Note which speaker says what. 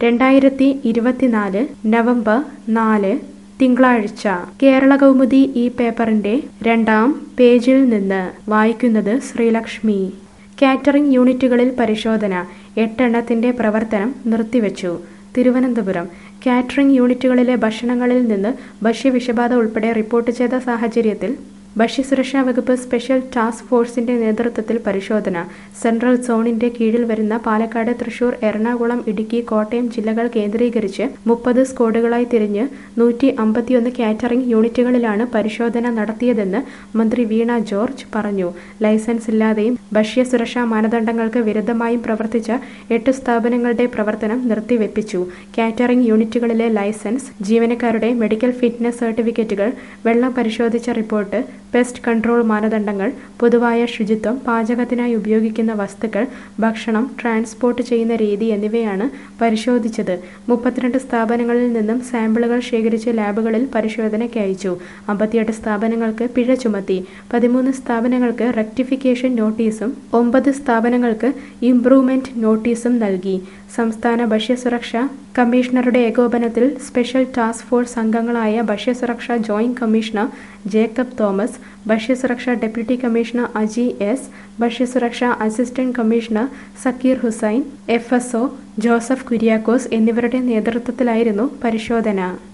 Speaker 1: രണ്ടായിരത്തി ഇരുപത്തിനാല് നവംബർ നാല് തിങ്കളാഴ്ച കേരള കൗമുദി ഈ പേപ്പറിന്റെ രണ്ടാം പേജിൽ നിന്ന് വായിക്കുന്നത് ശ്രീലക്ഷ്മി കാറ്ററിംഗ് യൂണിറ്റുകളിൽ പരിശോധന എട്ടെണ്ണത്തിന്റെ പ്രവർത്തനം നിർത്തിവെച്ചു തിരുവനന്തപുരം കാറ്ററിംഗ് യൂണിറ്റുകളിലെ ഭക്ഷണങ്ങളിൽ നിന്ന് ഭക്ഷ്യവിഷബാധ ഉൾപ്പെടെ റിപ്പോർട്ട് ചെയ്ത സാഹചര്യത്തിൽ ഭക്ഷ്യസുരക്ഷാ വകുപ്പ് സ്പെഷ്യൽ ടാസ്ക് ഫോഴ്സിന്റെ നേതൃത്വത്തിൽ പരിശോധന സെൻട്രൽ സോണിന്റെ കീഴിൽ വരുന്ന പാലക്കാട് തൃശൂർ എറണാകുളം ഇടുക്കി കോട്ടയം ജില്ലകൾ കേന്ദ്രീകരിച്ച് മുപ്പത് സ്ക്വാഡുകളായി തിരിഞ്ഞ് നൂറ്റി അമ്പത്തിയൊന്ന് കാറ്ററിംഗ് യൂണിറ്റുകളിലാണ് പരിശോധന നടത്തിയതെന്ന് മന്ത്രി വീണ ജോർജ് പറഞ്ഞു ലൈസൻസ് ഇല്ലാതെയും ഭക്ഷ്യസുരക്ഷാ മാനദണ്ഡങ്ങൾക്ക് വിരുദ്ധമായും പ്രവർത്തിച്ച എട്ട് സ്ഥാപനങ്ങളുടെ പ്രവർത്തനം നിർത്തിവെപ്പിച്ചു കാറ്ററിംഗ് യൂണിറ്റുകളിലെ ലൈസൻസ് ജീവനക്കാരുടെ മെഡിക്കൽ ഫിറ്റ്നസ് സർട്ടിഫിക്കറ്റുകൾ വെള്ളം പരിശോധിച്ച റിപ്പോർട്ട് പെസ്റ്റ് കൺട്രോൾ മാനദണ്ഡങ്ങൾ പൊതുവായ ശുചിത്വം പാചകത്തിനായി ഉപയോഗിക്കുന്ന വസ്തുക്കൾ ഭക്ഷണം ട്രാൻസ്പോർട്ട് ചെയ്യുന്ന രീതി എന്നിവയാണ് പരിശോധിച്ചത് മുപ്പത്തിരണ്ട് സ്ഥാപനങ്ങളിൽ നിന്നും സാമ്പിളുകൾ ശേഖരിച്ച് ലാബുകളിൽ പരിശോധനയ്ക്ക് അയച്ചു അമ്പത്തിയെട്ട് സ്ഥാപനങ്ങൾക്ക് പിഴ ചുമത്തി പതിമൂന്ന് സ്ഥാപനങ്ങൾക്ക് റെക്ടിഫിക്കേഷൻ നോട്ടീസും ഒമ്പത് സ്ഥാപനങ്ങൾക്ക് ഇംപ്രൂവ്മെന്റ് നോട്ടീസും നൽകി സംസ്ഥാന ഭക്ഷ്യസുരക്ഷ കമ്മീഷണറുടെ ഏകോപനത്തിൽ സ്പെഷ്യൽ ടാസ്ക് ഫോഴ്സ് അംഗങ്ങളായ ഭക്ഷ്യസുരക്ഷാ ജോയിന്റ് കമ്മീഷണർ ജേക്കബ് തോമസ് ഭക്ഷ്യസുരക്ഷാ ഡെപ്യൂട്ടി കമ്മീഷണർ അജി എസ് ഭക്ഷ്യസുരക്ഷാ assistant commissioner Zakir Hussain F S O Joseph Kuriakose എന്നിവരുടെ നേതൃത്വത്തിലായിരുന്നു പരിശോധന